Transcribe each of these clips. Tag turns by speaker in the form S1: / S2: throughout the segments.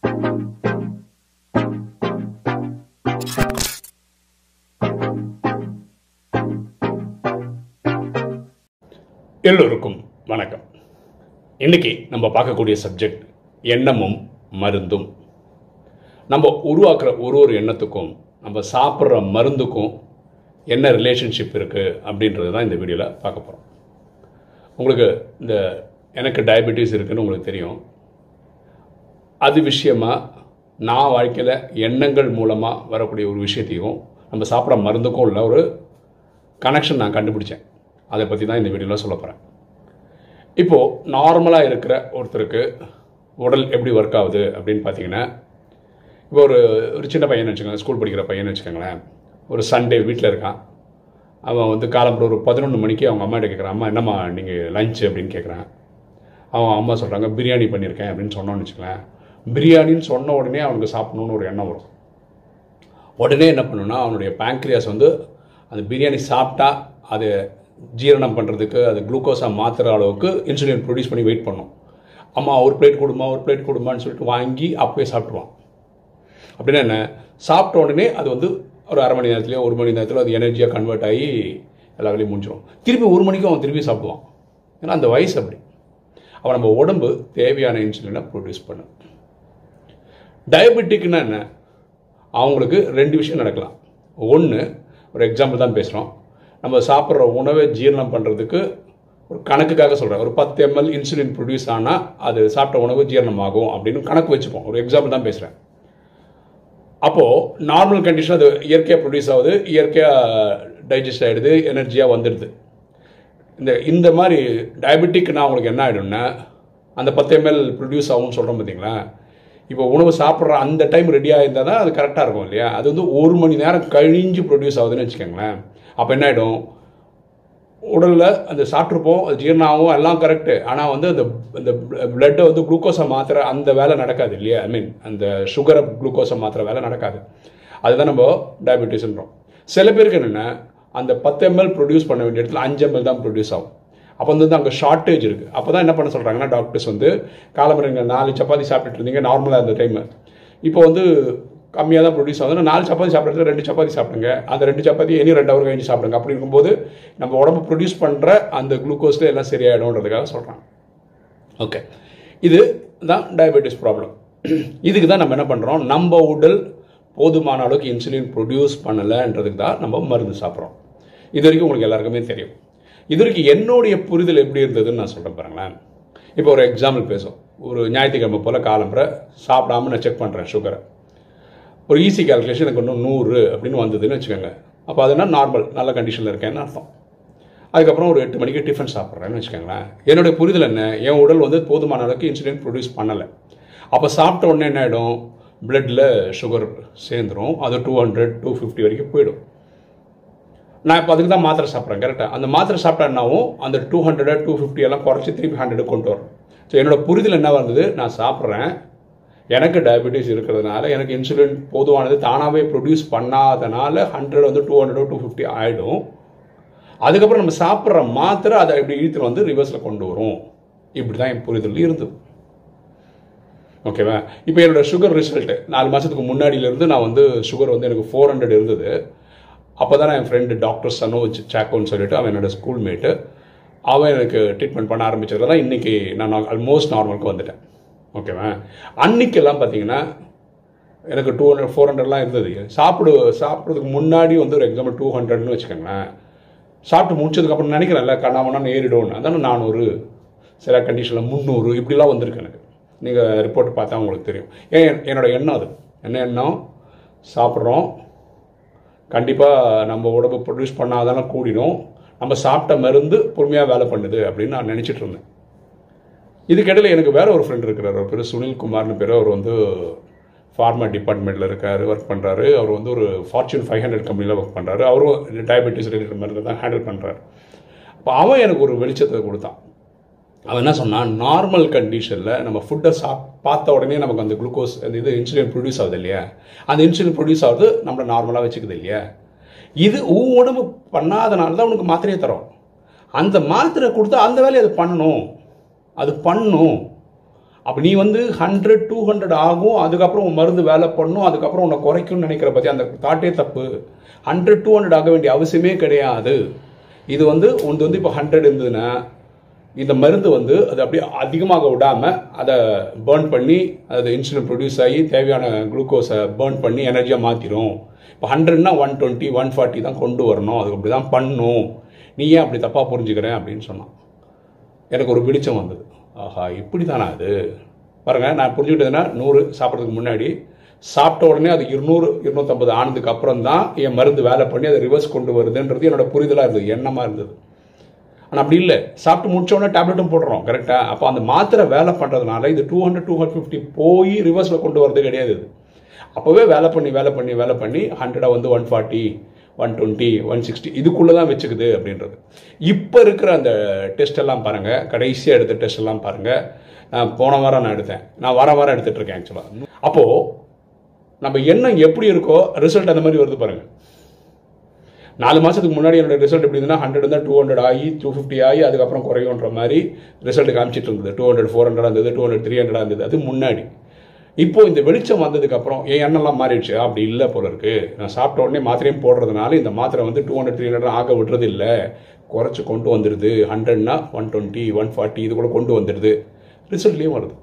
S1: எல்லோருக்கும் வணக்கம் இன்னைக்கு நம்ம பார்க்கக்கூடிய சப்ஜெக்ட் எண்ணமும் மருந்தும் நம்ம உருவாக்குற ஒரு ஒரு எண்ணத்துக்கும் நம்ம சாப்பிட்ற மருந்துக்கும் என்ன ரிலேஷன்ஷிப் இருக்குது அப்படின்றது தான் இந்த வீடியோவில் பார்க்க போகிறோம் உங்களுக்கு இந்த எனக்கு டயபெட்டிஸ் இருக்குன்னு உங்களுக்கு தெரியும் அது விஷயமா நான் வாழ்க்கையில் எண்ணங்கள் மூலமாக வரக்கூடிய ஒரு விஷயத்தையும் நம்ம சாப்பிட்ற மருந்துக்கும் உள்ள ஒரு கனெக்ஷன் நான் கண்டுபிடிச்சேன் அதை பற்றி தான் இந்த வீடியோவில் சொல்ல போகிறேன் இப்போது நார்மலாக இருக்கிற ஒருத்தருக்கு உடல் எப்படி ஒர்க் ஆகுது அப்படின்னு பார்த்தீங்கன்னா இப்போ ஒரு ஒரு சின்ன பையன் வச்சுக்கோங்க ஸ்கூல் படிக்கிற பையன் வச்சுக்கோங்களேன் ஒரு சண்டே வீட்டில் இருக்கான் அவன் வந்து காலம்புற ஒரு பதினொன்று மணிக்கு அவங்க அம்மா கேட்குறான் அம்மா என்னம்மா நீங்கள் லஞ்ச் அப்படின்னு கேட்குறான் அவன் அம்மா சொல்கிறாங்க பிரியாணி பண்ணியிருக்கேன் அப்படின்னு சொன்னோன்னு வச்சுக்கலேன் பிரியாணின்னு சொன்ன உடனே அவனுக்கு சாப்பிடணுன்னு ஒரு எண்ணம் வரும் உடனே என்ன பண்ணுன்னா அவனுடைய பேங்க்ரியாஸ் வந்து அந்த பிரியாணி சாப்பிட்டா அது ஜீரணம் பண்ணுறதுக்கு அது குளுக்கோஸாக மாற்றுற அளவுக்கு இன்சுலின் ப்ரொடியூஸ் பண்ணி வெயிட் பண்ணும் அம்மா ஒரு பிளேட் கொடுமா ஒரு பிளேட் கொடுமான்னு சொல்லிட்டு வாங்கி அப்போயே சாப்பிட்ருவான் அப்படின்னா என்ன சாப்பிட்ட உடனே அது வந்து ஒரு அரை மணி நேரத்துலையோ ஒரு மணி நேரத்தில் அது எனர்ஜியாக கன்வெர்ட் ஆகி எல்லா வேலையும் முடிஞ்சிடும் திருப்பி ஒரு மணிக்கும் அவன் திருப்பி சாப்பிடுவான் ஏன்னா அந்த வயசு அப்படி அவன் நம்ம உடம்பு தேவையான இன்சுலினை ப்ரொடியூஸ் பண்ணும் டயபெட்டிக்னா என்ன அவங்களுக்கு ரெண்டு விஷயம் நடக்கலாம் ஒன்று ஒரு எக்ஸாம்பிள் தான் பேசுகிறோம் நம்ம சாப்பிட்ற உணவை ஜீரணம் பண்ணுறதுக்கு ஒரு கணக்குக்காக சொல்கிறேன் ஒரு பத்து எம்எல் இன்சுலின் ப்ரொடியூஸ் ஆனால் அது சாப்பிட்ட உணவு ஜீரணமாகும் அப்படின்னு கணக்கு வச்சுப்போம் ஒரு எக்ஸாம்பிள் தான் பேசுகிறேன் அப்போது நார்மல் கண்டிஷன் அது இயற்கையாக ப்ரொடியூஸ் ஆகுது இயற்கையாக டைஜஸ்ட் ஆகிடுது எனர்ஜியாக வந்துடுது இந்த இந்த மாதிரி டயபெட்டிக்னா அவங்களுக்கு என்ன ஆகிடும்னா அந்த பத்து எம்எல் ப்ரொடியூஸ் ஆகும்னு சொல்கிறோம் பார்த்தீங்களா இப்போ உணவு சாப்பிட்ற அந்த டைம் ரெடியாக இருந்தால் தான் அது கரெக்டாக இருக்கும் இல்லையா அது வந்து ஒரு மணி நேரம் கழிஞ்சு ப்ரொடியூஸ் ஆகுதுன்னு வச்சுக்கோங்களேன் அப்போ என்ன ஆகிடும் உடலில் அந்த சாப்பிட்ருப்போம் அது ஜீரணம் ஆகும் எல்லாம் கரெக்டு ஆனால் வந்து அந்த அந்த பிளட்டை வந்து குளுக்கோஸை மாத்திர அந்த வேலை நடக்காது இல்லையா ஐ மீன் அந்த சுகரை குளுக்கோஸை மாத்திர வேலை நடக்காது அதுதான் நம்ம டயபெட்டிஸ்ன்றோம் சில பேருக்கு என்னென்னா அந்த பத்து எம்எல் ப்ரொடியூஸ் பண்ண வேண்டிய இடத்துல அஞ்சு எம்எல் தான் ப்ரொடியூஸ் ஆகும் அப்போ வந்து அங்கே ஷார்ட்டேஜ் இருக்குது அப்போ தான் என்ன பண்ண சொல்கிறாங்கன்னா டாக்டர்ஸ் வந்து காலம்பரங்க நாலு சப்பாத்தி சாப்பிட்டுட்டு இருந்தீங்க நார்மலாக அந்த டைமு இப்போ வந்து கம்மியாக தான் ப்ரொடியூஸ் ஆகுது நாலு சப்பாத்தி சாப்பிட்றது ரெண்டு சப்பாத்தி சாப்பிடுங்க அந்த ரெண்டு சப்பாத்தி இனி ரெண்டு ஹவர் கழிஞ்சு சாப்பிடுங்க அப்படி இருக்கும்போது நம்ம உடம்பு ப்ரொடியூஸ் பண்ணுற அந்த குளுக்கோஸில் எல்லாம் சரியாயிடும்ன்றதுக்காக சொல்கிறாங்க ஓகே இது தான் டயபெட்டிஸ் ப்ராப்ளம் இதுக்கு தான் நம்ம என்ன பண்ணுறோம் நம்ம உடல் போதுமான அளவுக்கு இன்சுலின் ப்ரொடியூஸ் பண்ணலைன்றதுக்கு தான் நம்ம மருந்து சாப்பிட்றோம் இது வரைக்கும் உங்களுக்கு எல்லாருக்குமே தெரியும் இது வரைக்கும் என்னுடைய புரிதல் எப்படி இருந்ததுன்னு நான் சொல்கிறேன் பாருங்களேன் இப்போ ஒரு எக்ஸாம்பிள் பேசும் ஒரு ஞாயிற்றுக்கிழமை போல் காலம்புற சாப்பிடாம நான் செக் பண்ணுறேன் சுகரை ஒரு ஈஸி கால்குலேஷன் எனக்கு இன்னும் நூறு அப்படின்னு வந்ததுன்னு வச்சுக்கோங்க அப்போ அதுனா நார்மல் நல்ல கண்டிஷனில் இருக்கேன்னு அர்த்தம் அதுக்கப்புறம் ஒரு எட்டு மணிக்கு டிஃபன் சாப்பிட்றேன்னு வச்சுக்கோங்களேன் என்னுடைய புரிதல் என்ன என் உடல் வந்து போதுமான அளவுக்கு இன்சுலின் ப்ரொடியூஸ் பண்ணலை அப்போ சாப்பிட்ட உடனே என்ன ஆகிடும் பிளட்டில் சுகர் சேர்ந்துடும் அது டூ ஹண்ட்ரட் டூ ஃபிஃப்டி வரைக்கும் போயிடும் நான் இப்போ அதுக்கு தான் மாத்திரை சாப்பிட்றேன் கரெக்டாக அந்த மாத்திரை சாப்பிட்டா என்னாவும் அந்த டூ ஹண்ட்ரட் டூ ஃபிஃப்டி எல்லாம் குறைச்சி திருப்பி ஹண்ட்ரட் கொண்டு வரும் ஸோ என்னோட புரிதல் என்ன வந்தது நான் சாப்பிட்றேன் எனக்கு டயபெட்டிஸ் இருக்கிறதுனால எனக்கு இன்சுலின் பொதுவானது தானாகவே ப்ரொடியூஸ் பண்ணாதனால ஹண்ட்ரட் வந்து டூ ஹண்ட்ரட் டூ ஃபிஃப்டி ஆகிடும் அதுக்கப்புறம் நம்ம சாப்பிட்ற மாத்திரை அதை இப்படி இழுத்துட்டு வந்து ரிவர்ஸில் கொண்டு வரும் இப்படி தான் என் புரிதல் இருந்தது ஓகேவா இப்போ என்னோட சுகர் ரிசல்ட்டு நாலு மாதத்துக்கு முன்னாடியிலேருந்து நான் வந்து சுகர் வந்து எனக்கு ஃபோர் ஹண்ட்ரட் இருந்தது அப்போ தான் என் ஃப்ரெண்டு டாக்டர் சனோஜ் சாக்கோன்னு சொல்லிட்டு அவன் என்னோட ஸ்கூல்மேட்டு அவன் எனக்கு ட்ரீட்மெண்ட் பண்ண ஆரம்பிச்சதுல தான் இன்றைக்கி நான் ஆல்மோஸ்ட் நார்மலுக்கு வந்துட்டேன் ஓகேவா அன்னைக்கெல்லாம் பார்த்தீங்கன்னா எனக்கு டூ ஹண்ட்ரட் ஃபோர் ஹண்ட்ரட்லாம் இருந்தது சாப்பிடு சாப்பிட்றதுக்கு முன்னாடி வந்து ஒரு எக்ஸாம்பிள் டூ ஹண்ட்ரட்னு வச்சுக்கோங்களேன் சாப்பிட்டு முடிச்சதுக்கப்புறம் நினைக்கிறேன்ல கண்ணாமண்ணான்னு ஏறிடும்னு அதான நானூறு சில கண்டிஷனில் முந்நூறு இப்படிலாம் வந்திருக்கு எனக்கு நீங்கள் ரிப்போர்ட் பார்த்தா உங்களுக்கு தெரியும் ஏன் என்னோட எண்ணம் அது என்ன எண்ணம் சாப்பிட்றோம் கண்டிப்பாக நம்ம உடம்பு ப்ரொடியூஸ் பண்ணாதானே கூடிடும் நம்ம சாப்பிட்ட மருந்து பொறுமையாக வேலை பண்ணுது அப்படின்னு நான் நினச்சிட்டு இருந்தேன் இதுக்கிடையில் எனக்கு வேற ஒரு ஃப்ரெண்ட் இருக்கிறார் அவர் பேர் சுனில் குமார்னு பேர் அவர் வந்து ஃபார்மா டிபார்ட்மெண்ட்டில் இருக்கார் ஒர்க் பண்ணுறாரு அவர் வந்து ஒரு ஃபார்ச்சூன் ஃபைவ் ஹண்ட்ரட் கம்பெனியில் ஒர்க் பண்ணுறாரு அவரும் டயபெட்டிஸ் ரிலேட்டட் மருந்து தான் ஹேண்டில் பண்ணுறாரு அப்போ அவன் எனக்கு ஒரு வெளிச்சத்தை கொடுத்தான் அவன் என்ன சொன்னான் நார்மல் கண்டிஷனில் நம்ம ஃபுட்டை சாப் பார்த்த உடனே நமக்கு அந்த குளுக்கோஸ் அந்த இது இன்சுலின் ப்ரொடியூஸ் ஆகுது இல்லையா அந்த இன்சுலின் ப்ரொடியூஸ் ஆகுது நம்மளை நார்மலாக வச்சுக்குது இல்லையா இது உன் உடம்பு பண்ணாதனால தான் உனக்கு மாத்திரையை தரோம் அந்த மாத்திரை கொடுத்தா அந்த வேலையை அது பண்ணணும் அது பண்ணும் அப்போ நீ வந்து ஹண்ட்ரட் டூ ஹண்ட்ரட் ஆகும் அதுக்கப்புறம் உன் மருந்து வேலை பண்ணும் அதுக்கப்புறம் உன்னை குறைக்கும்னு நினைக்கிற பற்றி அந்த தாட்டே தப்பு ஹண்ட்ரட் டூ ஹண்ட்ரட் ஆக வேண்டிய அவசியமே கிடையாது இது வந்து உனது வந்து இப்போ ஹண்ட்ரட் இருந்ததுன்னா இந்த மருந்து வந்து அது அப்படியே அதிகமாக விடாமல் அதை பேர்ன் பண்ணி அது இன்சுலின் ப்ரொடியூஸ் ஆகி தேவையான குளுக்கோஸை பேர்ன் பண்ணி எனர்ஜியாக மாற்றிடும் இப்போ ஹண்ட்ரட்னா ஒன் டுவெண்ட்டி ஒன் ஃபார்ட்டி தான் கொண்டு வரணும் அதுக்கு அப்படி தான் பண்ணும் நீ ஏன் அப்படி தப்பாக புரிஞ்சுக்கிறேன் அப்படின்னு சொன்னான் எனக்கு ஒரு வெளிச்சம் வந்தது ஆஹா இப்படி தானா அது பாருங்கள் நான் புரிஞ்சுக்கிட்டதுன்னா நூறு சாப்பிட்றதுக்கு முன்னாடி சாப்பிட்ட உடனே அது இருநூறு இருநூத்தம்பது ஆனதுக்கு அப்புறம் தான் என் மருந்து வேலை பண்ணி அதை ரிவர்ஸ் கொண்டு வருதுன்றது என்னோட புரிதலாக இருந்தது எண்ணமாக இருந்தது ஆனால் அப்படி இல்லை சாப்பிட்டு முடிச்ச உடனே டேப்லெட்டும் போடுறோம் கரெக்டாக அப்போ அந்த மாத்திரை வேலை பண்ணுறதுனால இது two hundred two hundred fifty போய் ரிவர்ஸில் கொண்டு வரது கிடையாது இது அப்போவே வேலை பண்ணி வேலை பண்ணி வேலை பண்ணி ஹண்ட்ரடாக வந்து one forty one twenty one sixty இதுக்குள்ளே தான் வச்சுக்குது அப்படின்றது இப்போ இருக்கிற அந்த டெஸ்ட் எல்லாம் பாருங்கள் கடைசியாக எடுத்த டெஸ்ட் எல்லாம் பாருங்கள் நான் போன வாரம் நான் எடுத்தேன் நான் வாரம் வாரம் எடுத்துகிட்டு இருக்கேன் ஆக்சுவலாக அப்போது நம்ம எண்ணம் எப்படி இருக்கோ ரிசல்ட் அந்த மாதிரி வருது பாருங்கள் நாலு மாதத்துக்கு முன்னாடி என்னோட ரிசல்ட் எப்படி இருந்ததுன்னா ஹண்ட்ரட் இருந்தால் டூ ஹண்ட்ரட் ஆகி டூ ஃபிஃப்டி ஆகி அதுக்கப்புறம் குறையுன்ற மாதிரி ரிசல்ட் காமிச்சிட்டு இருந்தது டூ ஹண்ட்ரட் ஃபோர் ஹண்ட்ரட் இருந்தது டூ ஹண்ட்ரட் த்ரீ ஹண்ட்ரட் இருந்தது அது முன்னாடி இப்போ இந்த வெளிச்சம் வந்ததுக்கப்புறம் என் எண்ணெல்லாம் மாறிடுச்சு அப்படி இல்லை போல இருக்கு நான் சாப்பிட்ட உடனே மாத்திரையும் போடுறதுனால இந்த மாத்திரை வந்து டூ ஹண்ட்ரட் த்ரீ ஹண்ட்ரட் ஆக விடுறது இல்லை குறைச்சி கொண்டு வந்துடுது ஹண்ட்ரட்னா ஒன் டுவெண்ட்டி ஒன் ஃபார்ட்டி இது கூட கொண்டு வந்துடுது ரிசல்ட்லேயும் வருது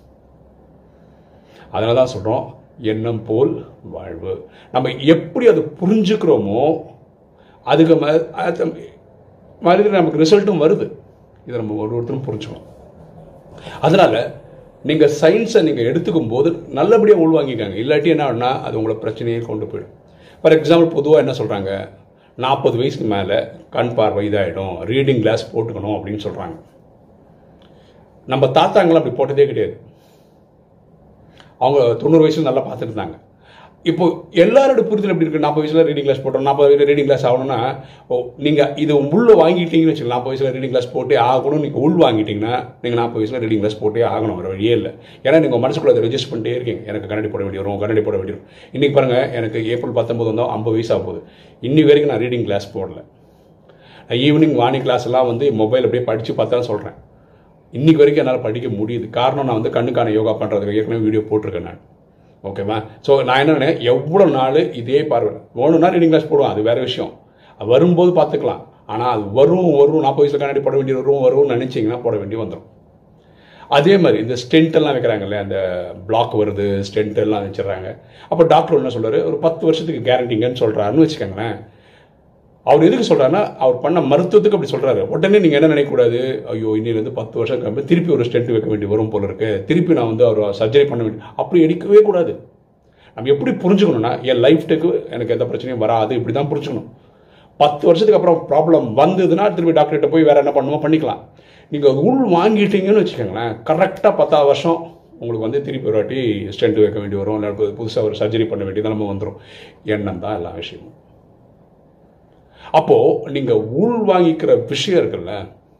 S1: அதனால தான் சொல்கிறோம் எண்ணம் போல் வாழ்வு நம்ம எப்படி அதை புரிஞ்சுக்கிறோமோ அதுக்கு ம அது மாதிரி நமக்கு ரிசல்ட்டும் வருது இதை நம்ம ஒரு ஒருத்தரும் புரிஞ்சுக்கணும் அதனால் நீங்கள் சயின்ஸை நீங்கள் எடுத்துக்கும் போது நல்லபடியாக உள்வாங்கிக்காங்க இல்லாட்டி என்ன ஆகுனா அது உங்களை பிரச்சனையே கொண்டு போயிடும் ஃபார் எக்ஸாம்பிள் பொதுவாக என்ன சொல்கிறாங்க நாற்பது வயசுக்கு மேலே கண் பார்வை இதாகிடும் ரீடிங் கிளாஸ் போட்டுக்கணும் அப்படின்னு சொல்கிறாங்க நம்ம தாத்தாங்களாம் அப்படி போட்டதே கிடையாது அவங்க தொண்ணூறு வயசுல நல்லா பார்த்துட்டு இருந்தாங்க இப்போ எல்லாரோட புரிதல் எப்படி இருக்கு நாற்பது வயசுல ரீடிங் கிளாஸ் போட்டோம் நாற்பது வயசுல ரீடிங் கிளாஸ் ஆகணும்னா ஓ நீங்கள் இது உள்ள வாங்கிட்டீங்கன்னு வச்சுக்கலாம் நாற்பது வயசுல ரீடிங் கிளாஸ் போட்டே ஆகணும் நீங்கள் உள் வாங்கிட்டீங்கன்னா நீங்கள் நாற்பது வயசுல ரீடிங் கிளாஸ் போட்டே ஆகணும் வேறு வழியே இல்லை ஏன்னா நீங்கள் மனசுக்குள்ள அதை ரெஜிஸ்ட் பண்ணிட்டே இருக்கீங்க எனக்கு கண்ணாடி போட வேண்டி வரும் கண்ணாடி போட வேண்டி வரும் இன்றைக்கி பாருங்கள் எனக்கு ஏப்ரல் பத்தொம்பது வந்தோம் ஐம்பது வயசு ஆக போகுது இன்னி வரைக்கும் நான் ரீடிங் கிளாஸ் போடல ஈவினிங் வாணி கிளாஸ் எல்லாம் வந்து மொபைல் அப்படியே படித்து பார்த்தா சொல்கிறேன் இன்னைக்கு வரைக்கும் என்னால் படிக்க முடியுது காரணம் நான் வந்து கண்ணுக்கான யோகா பண்ணுறதுக்கு ஏற்கனவே வீடியோ போட்டிருக்கேன் நான் ஓகேவா ஸோ நான் என்ன எவ்வளோ நாள் இதே பார்வை வேணும்னா ரீடிங் கிளாஸ் போடுவேன் அது வேறு விஷயம் அது வரும்போது பார்த்துக்கலாம் ஆனால் அது வரும் வரும் நாற்பது வயசுல கண்ணாடி போட வேண்டிய வரும் வரும்னு நினச்சிங்கன்னா போட வேண்டி வந்துடும் அதே மாதிரி இந்த ஸ்டென்ட் எல்லாம் வைக்கிறாங்கல்ல அந்த பிளாக் வருது ஸ்டென்ட் எல்லாம் வச்சிடறாங்க அப்போ டாக்டர் என்ன சொல்றாரு ஒரு பத்து வருஷத்துக்கு கேரண்டிங்கன்னு சொல்கிறாருன்னு வச்சுக்கோங்களேன் அவர் எதுக்கு சொல்றாருன்னா அவர் பண்ண மருத்துவத்துக்கு அப்படி சொல்றாரு உடனே நீங்க என்ன நினைக்கக்கூடாது ஐயோ இன்னில இருந்து பத்து வருஷம் கம்மி திருப்பி ஒரு ஸ்டென்ட் வைக்க வேண்டி வரும் போல இருக்கு திருப்பி நான் வந்து அவர் சர்ஜரி பண்ண வேண்டிய அப்படி எடுக்கவே கூடாது நம்ம எப்படி புரிஞ்சுக்கணும்னா என் லைஃப்ட்டுக்கு எனக்கு எந்த பிரச்சனையும் வராது இப்படி தான் புரிஞ்சுக்கணும் பத்து வருஷத்துக்கு அப்புறம் ப்ராப்ளம் வந்ததுன்னா திருப்பி டாக்டர்கிட்ட போய் வேற என்ன பண்ணுமோ பண்ணிக்கலாம் நீங்கள் உள் வாங்கிட்டீங்கன்னு வச்சுக்கோங்களேன் கரெக்டாக பத்தாவது வருஷம் உங்களுக்கு வந்து திருப்பி ஒரு வாட்டி ஸ்டென்ட் வைக்க வேண்டி வரும் இல்லை புதுசாக ஒரு சர்ஜரி பண்ண வேண்டிய நிலைமை வந்துடும் எண்ணம் தான் எல்லா விஷயமும் அப்போ நீங்க உள் வாங்கிக்கிற விஷயம் இருக்குல்ல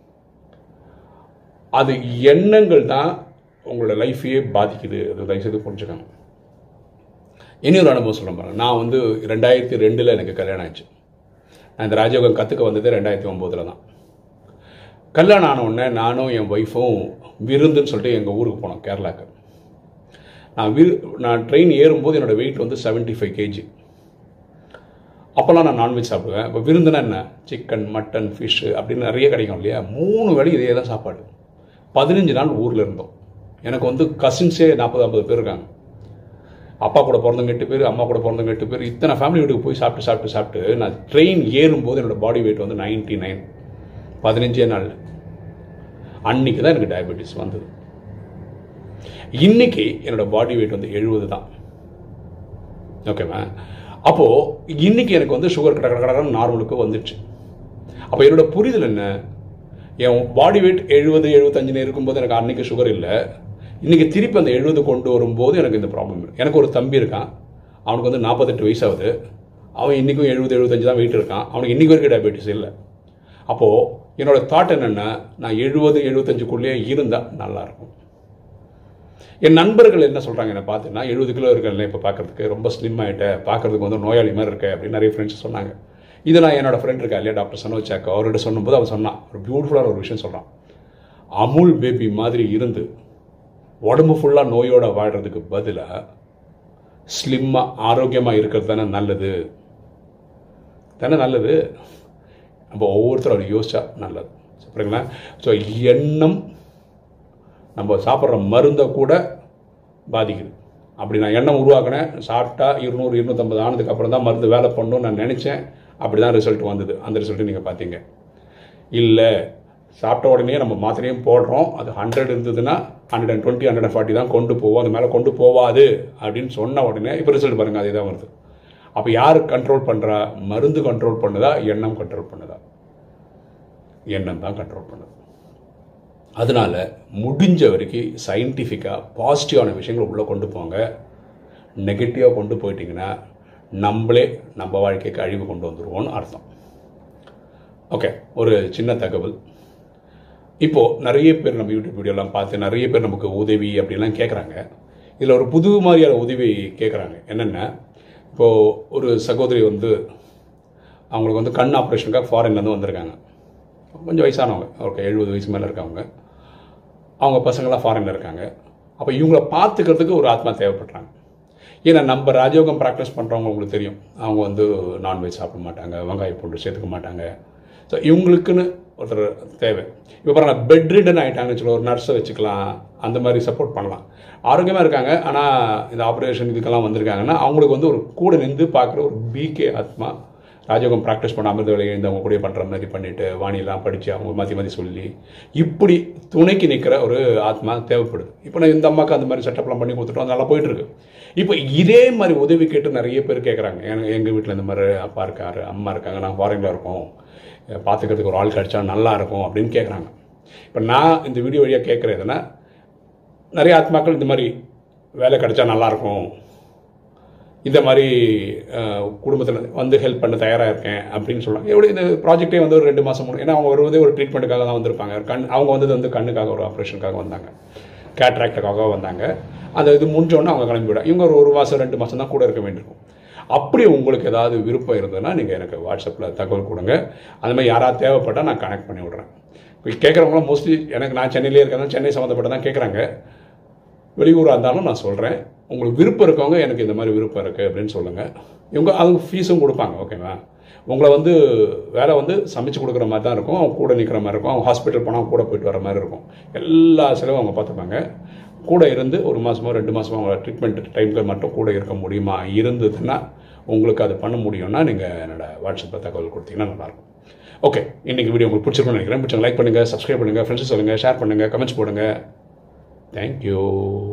S1: அது எண்ணங்கள் தான் உங்களோட லைஃபையே பாதிக்குது அது தயவுசெய்து புரிஞ்சுக்கோங்க இனி ஒரு அனுபவம் சொல்ல பாருங்க நான் வந்து ரெண்டாயிரத்தி ரெண்டில் எனக்கு கல்யாணம் ஆச்சு நான் இந்த ராஜயோகம் கற்றுக்க வந்தது ரெண்டாயிரத்தி ஒம்போதில் தான் கல்யாணம் ஆன உடனே நானும் என் ஒய்ஃபும் விருந்துன்னு சொல்லிட்டு எங்கள் ஊருக்கு போனோம் கேரளாவுக்கு நான் விரு நான் ட்ரெயின் ஏறும்போது என்னோடய வெயிட் வந்து செவன்ட்டி ஃபைவ் கேஜி அப்போல்லாம் நான் நான்வெஜ் சாப்பிடுவேன் இப்போ விருந்துனா என்ன சிக்கன் மட்டன் ஃபிஷ்ஷு அப்படின்னு நிறைய கிடைக்கும் இல்லையா மூணு வேளை இதே தான் சாப்பாடு பதினஞ்சு நாள் ஊரில் இருந்தோம் எனக்கு வந்து கசின்ஸே நாற்பது ஐம்பது பேர் இருக்காங்க அப்பா கூட பிறந்தவங்க எட்டு பேர் அம்மா கூட பிறந்தவங்க எட்டு பேர் இத்தனை ஃபேமிலி வீட்டுக்கு போய் சாப்பிட்டு சாப்பிட்டு சாப்பிட்டு நான் ட்ரெயின் ஏறும்போது என்னோடய பாடி வெயிட் வந்து நைன்ட்டி நைன் பதினஞ்சே நாள் அன்னைக்கு தான் எனக்கு டயபெட்டிஸ் வந்தது இன்னைக்கு என்னோட பாடி வெயிட் வந்து எழுபது தான் ஓகேவா அப்போது இன்னைக்கு எனக்கு வந்து சுகர் கட கட கடன்னு நார்மலுக்கு வந்துடுச்சு அப்போ என்னோட புரிதல் என்ன என் பாடி வெயிட் எழுபது எழுபத்தஞ்சுன்னு இருக்கும்போது எனக்கு அன்னைக்கு சுகர் இல்லை இன்னைக்கு திருப்பி அந்த எழுபது கொண்டு வரும்போது எனக்கு இந்த ப்ராப்ளம் எனக்கு ஒரு தம்பி இருக்கான் அவனுக்கு வந்து நாற்பத்தெட்டு வயசாகுது அவன் இன்றைக்கும் எழுபது எழுபத்தஞ்சு தான் வெயிட் இருக்கான் அவனுக்கு இன்றைக்கி வரைக்கும் டயபெட்டிஸ் இல்லை அப்போது என்னோட தாட் என்னென்னா நான் எழுபது எழுபத்தஞ்சுக்குள்ளேயே இருந்தால் நல்லாயிருக்கும் என் நண்பர்கள் என்ன சொல்கிறாங்க என்னை பார்த்து நான் எழுபது கிலோ இருக்கேன் இப்போ பார்க்கறதுக்கு ரொம்ப ஸ்லிம் ஆகிட்டேன் பார்க்கறதுக்கு வந்து நோயாளி மாதிரி இருக்கேன் அப்படின்னு நிறைய ஃப்ரெண்ட்ஸ் சொன்னாங்க இது நான் என்னோட ஃப்ரெண்ட் இருக்கா இல்லையா டாக்டர் சனோஜ் சாக்கோ அவர்கிட்ட சொன்னும்போது அவன் சொன்னான் ஒரு பியூட்டிஃபுல்லான ஒரு விஷயம் சொல்கிறான் அமுல் பேபி மாதிரி இருந்து உடம்பு ஃபுல்லாக நோயோட வாழ்கிறதுக்கு பதிலாக ஸ்லிம்மாக ஆரோக்கியமாக இருக்கிறது தானே நல்லது தானே நல்லது நம்ம ஒவ்வொருத்தரும் அவர் யோசிச்சா நல்லது சரிங்களா ஸோ எண்ணம் நம்ம சாப்பிட்ற மருந்தை கூட பாதிக்குது அப்படி நான் எண்ணம் உருவாக்கினேன் சாப்பிட்டா இருநூறு இருநூற்றம்பது ஆனதுக்கு அப்புறம் தான் மருந்து வேலை பண்ணணும்னு நான் நினச்சேன் அப்படி தான் ரிசல்ட் வந்தது அந்த ரிசல்ட்டு நீங்கள் பார்த்தீங்க இல்லை சாப்பிட்ட உடனே நம்ம மாத்திரையும் போடுறோம் அது ஹண்ட்ரட் இருந்ததுன்னா hundred and twenty hundred and forty தான் கொண்டு போவோம் அது மேலே கொண்டு போவாது அப்படின்னு சொன்ன உடனே இப்போ ரிசல்ட் பாருங்கள் அதே தான் வருது அப்போ யார் கண்ட்ரோல் பண்ணுறா மருந்து கண்ட்ரோல் பண்ணுதா எண்ணம் கண்ட்ரோல் பண்ணுதா எண்ணம் தான் கண்ட்ரோல் பண்ணுது அதனால் முடிஞ்ச வரைக்கும் சயின்டிஃபிக்காக பாசிட்டிவான விஷயங்களை உள்ளே கொண்டு போங்க நெகட்டிவாக கொண்டு போயிட்டிங்கன்னா நம்மளே நம்ம வாழ்க்கைக்கு அழிவு கொண்டு வந்துடுவோம்னு அர்த்தம் ஓகே ஒரு சின்ன தகவல் இப்போது நிறைய பேர் நம்ம யூடியூப் வீடியோலாம் பார்த்து நிறைய பேர் நமக்கு உதவி அப்படிலாம் கேட்குறாங்க இதில் ஒரு புது மாதிரியான உதவி கேட்குறாங்க என்னென்ன இப்போது ஒரு சகோதரி வந்து அவங்களுக்கு வந்து கண் ஆப்ரேஷனுக்காக ஃபாரின்லேருந்து வந்திருக்காங்க கொஞ்சம் வயசானவங்க ஓகே எழுபது வயசு மேலே இருக்கவங்க அவங்க பசங்களாம் ஃபாரினில் இருக்காங்க அப்போ இவங்கள பார்த்துக்கிறதுக்கு ஒரு ஆத்மா தேவைப்படுறாங்க ஏன்னா நம்ம ராஜயோகம் ப்ராக்டிஸ் பண்ணுறவங்க உங்களுக்கு தெரியும் அவங்க வந்து நான்வெஜ் சாப்பிட மாட்டாங்க வெங்காய பூண்டு சேர்த்துக்க மாட்டாங்க ஸோ இவங்களுக்குன்னு ஒருத்தர் தேவை இப்போ பாருங்க பெட் ரிடன் ஆகிட்டாங்கன்னு சொல்லி ஒரு நர்ஸை வச்சுக்கலாம் அந்த மாதிரி சப்போர்ட் பண்ணலாம் ஆரோக்கியமாக இருக்காங்க ஆனால் இந்த ஆப்ரேஷன் இதுக்கெல்லாம் வந்திருக்காங்கன்னா அவங்களுக்கு வந்து ஒரு கூட நின்று பார்க்குற ஒரு பிகே ஆத்மா ராஜயோகம் ப்ராக்டிஸ் பண்ண அமிர்த வேலையை இருந்தவங்க கூட பண்ணுற மாதிரி பண்ணிவிட்டு வாணியெல்லாம் படித்து அவங்க மாற்றி மாற்றி சொல்லி இப்படி துணைக்கு நிற்கிற ஒரு ஆத்மா தேவைப்படுது இப்போ நான் இந்த அம்மாவுக்கு அந்த மாதிரி செட்டப்லாம் பண்ணி கொடுத்துட்டோம் நல்லா போயிட்டுருக்கு இப்போ இதே மாதிரி உதவி கேட்டு நிறைய பேர் கேட்குறாங்க எங்கள் எங்கள் வீட்டில் இந்த மாதிரி அப்பா இருக்காரு அம்மா இருக்காங்க நான் ஃபாரினில் இருக்கோம் பார்த்துக்கிறதுக்கு ஒரு ஆள் கிடச்சா நல்லா இருக்கும் அப்படின்னு கேட்குறாங்க இப்போ நான் இந்த வீடியோ வழியாக கேட்குறதுன்னா நிறைய ஆத்மாக்கள் இந்த மாதிரி வேலை கிடைச்சா நல்லாயிருக்கும் இந்த மாதிரி குடும்பத்தில் வந்து ஹெல்ப் பண்ண தயாராக இருக்கேன் அப்படின்னு சொல்லுவாங்க எப்படி இந்த ப்ராஜெக்டே வந்து ஒரு ரெண்டு மாதம் முடியும் ஏன்னா அவங்க வருவதே ஒரு ட்ரீட்மெண்ட்டுக்காக தான் வந்திருப்பாங்க கண் அவங்க வந்தது வந்து கண்ணுக்காக ஒரு ஆப்ரேஷனுக்காக வந்தாங்க கேட்ராக்டுக்காக வந்தாங்க அந்த இது முடிஞ்சோடனே அவங்க கிளம்பிவிடும் இவங்க ஒரு ஒரு மாதம் ரெண்டு மாதம் தான் கூட இருக்க வேண்டியிருக்கும் அப்படி உங்களுக்கு ஏதாவது விருப்பம் இருந்ததுன்னா நீங்கள் எனக்கு வாட்ஸ்அப்பில் தகவல் கொடுங்க அந்த மாதிரி யாராவது தேவைப்பட்டால் நான் கனெக்ட் பண்ணி விட்றேன் இப்போ கேட்குறவங்களாம் மோஸ்ட்லி எனக்கு நான் சென்னையிலே இருக்கேன் சென்னை சம்மந்தப்பட்ட தான் கேட்குறாங்க வெளியூராக இருந்தாலும் நான் சொல்கிறேன் உங்களுக்கு விருப்பம் இருக்கவங்க எனக்கு இந்த மாதிரி விருப்பம் இருக்குது அப்படின்னு சொல்லுங்கள் இவங்க அவங்க ஃபீஸும் கொடுப்பாங்க ஓகேவா உங்களை வந்து வேலை வந்து சமைச்சு கொடுக்குற மாதிரி தான் இருக்கும் அவங்க கூட நிற்கிற மாதிரி இருக்கும் அவங்க ஹாஸ்பிட்டல் போனால் கூட போயிட்டு வர மாதிரி இருக்கும் எல்லா செலவும் அவங்க பார்த்துப்பாங்க கூட இருந்து ஒரு மாதமோ ரெண்டு மாதமோ அவங்க ட்ரீட்மெண்ட் டைமுக்கு மட்டும் கூட இருக்க முடியுமா இருந்ததுன்னா உங்களுக்கு அது பண்ண முடியும்னா நீங்கள் என்னோடய வாட்ஸ்அப்பில் தகவல் கொடுத்தீங்கன்னா நல்லாயிருக்கும் ஓகே இன்றைக்கி வீடியோ உங்களுக்கு பிடிச்சிருக்கும்னு நினைக்கிறேன் பிடிச்சவங்க லைக் பண்ணுங்கள் சப்ஸ்கிரைப் பண்ணுங்கள் ஃப்ரெண்ட்ஸ் சொல்லுங்கள் ஷேர் பண்ணுங்கள் கமெண்ட்ஸ் போடுங்க தேங்க்யூ